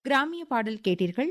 கிராமிய பாடல் கேட்டீர்கள்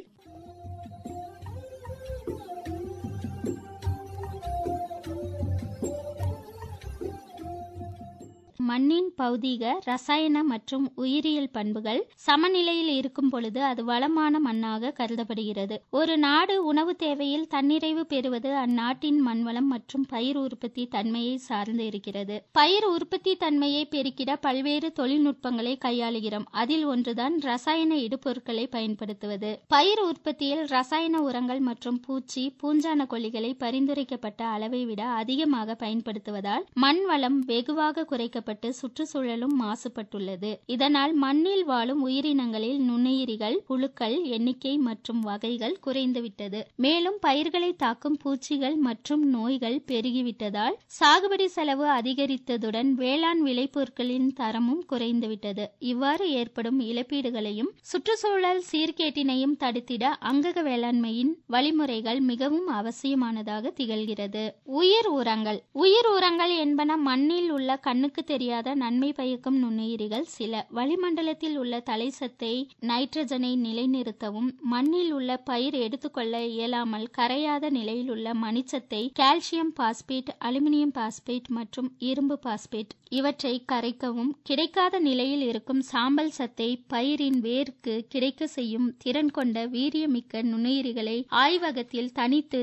மண்ணின் பௌதீக ரசாயன மற்றும் உயிரியல் பண்புகள் சமநிலையில் இருக்கும் பொழுது அது வளமான மண்ணாக கருதப்படுகிறது ஒரு நாடு உணவு தேவையில் தன்னிறைவு பெறுவது அந்நாட்டின் மண்வளம் மற்றும் பயிர் உற்பத்தி தன்மையை சார்ந்து இருக்கிறது பயிர் உற்பத்தி தன்மையை பெருக்கிட பல்வேறு தொழில்நுட்பங்களை கையாளுகிறோம் அதில் ஒன்றுதான் ரசாயன இடுபொருட்களை பயன்படுத்துவது பயிர் உற்பத்தியில் ரசாயன உரங்கள் மற்றும் பூச்சி பூஞ்சான கொல்லிகளை பரிந்துரைக்கப்பட்ட அளவை விட அதிகமாக பயன்படுத்துவதால் மண் வளம் வெகுவாக குறைக்கப்பட்டு சுற்றுச்சூழலும் மாசுபட்டுள்ளது இதனால் மண்ணில் வாழும் உயிரினங்களில் நுண்ணுயிரிகள் புழுக்கள் எண்ணிக்கை மற்றும் வகைகள் குறைந்துவிட்டது மேலும் பயிர்களை தாக்கும் பூச்சிகள் மற்றும் நோய்கள் பெருகிவிட்டதால் சாகுபடி செலவு அதிகரித்ததுடன் வேளாண் விளைபொருட்களின் தரமும் குறைந்துவிட்டது இவ்வாறு ஏற்படும் இழப்பீடுகளையும் சுற்றுச்சூழல் சீர்கேட்டினையும் தடுத்திட அங்கக வேளாண்மையின் வழிமுறைகள் மிகவும் அவசியமானதாக திகழ்கிறது உயிர் உரங்கள் உயிர் உரங்கள் என்பன மண்ணில் உள்ள கண்ணுக்கு தெரியாத நன்மை பயக்கும் நுண்ணுயிரிகள் சில வளிமண்டலத்தில் உள்ள தலைசத்தை நைட்ரஜனை நிலைநிறுத்தவும் மண்ணில் உள்ள பயிர் எடுத்துக்கொள்ள இயலாமல் கரையாத நிலையில் உள்ள மணிச்சத்தை கால்சியம் பாஸ்பேட் அலுமினியம் பாஸ்பேட் மற்றும் இரும்பு பாஸ்பேட் இவற்றை கரைக்கவும் கிடைக்காத நிலையில் இருக்கும் சாம்பல் சத்தை பயிரின் வேருக்கு கிடைக்க செய்யும் திறன் கொண்ட வீரியமிக்க நுண்ணுயிரிகளை ஆய்வகத்தில் தனித்து